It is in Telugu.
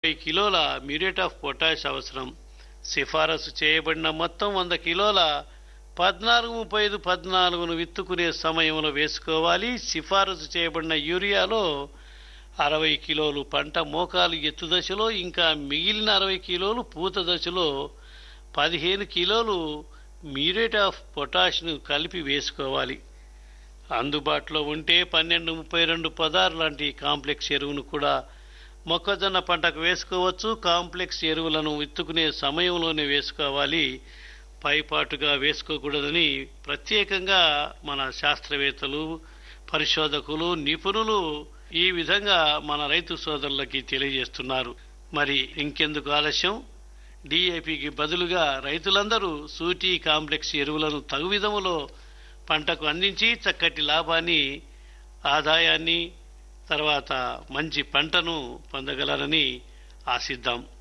ఇరవై కిలోల మ్యూరేట్ ఆఫ్ పొటాష్ అవసరం సిఫారసు చేయబడిన మొత్తం వంద కిలోల పద్నాలుగు ముప్పై ఐదు పద్నాలుగును విత్తుకునే సమయంలో వేసుకోవాలి సిఫారసు చేయబడిన యూరియాలో అరవై కిలోలు పంట మోకాలు ఎత్తు దశలో ఇంకా మిగిలిన అరవై కిలోలు పూత దశలో పదిహేను కిలోలు మ్యూరేట్ ఆఫ్ పొటాష్ను కలిపి వేసుకోవాలి అందుబాటులో ఉంటే పన్నెండు ముప్పై రెండు పదార్ లాంటి కాంప్లెక్స్ ఎరువును కూడా మొక్కజొన్న పంటకు వేసుకోవచ్చు కాంప్లెక్స్ ఎరువులను విత్తుకునే సమయంలోనే వేసుకోవాలి పైపాటుగా వేసుకోకూడదని ప్రత్యేకంగా మన శాస్త్రవేత్తలు పరిశోధకులు నిపుణులు ఈ విధంగా మన రైతు సోదరులకి తెలియజేస్తున్నారు మరి ఇంకెందుకు ఆలస్యం డిఏపికి బదులుగా రైతులందరూ సూటి కాంప్లెక్స్ ఎరువులను తగు విధములో పంటకు అందించి చక్కటి లాభాన్ని ఆదాయాన్ని తర్వాత మంచి పంటను పొందగలరని ఆశిద్దాం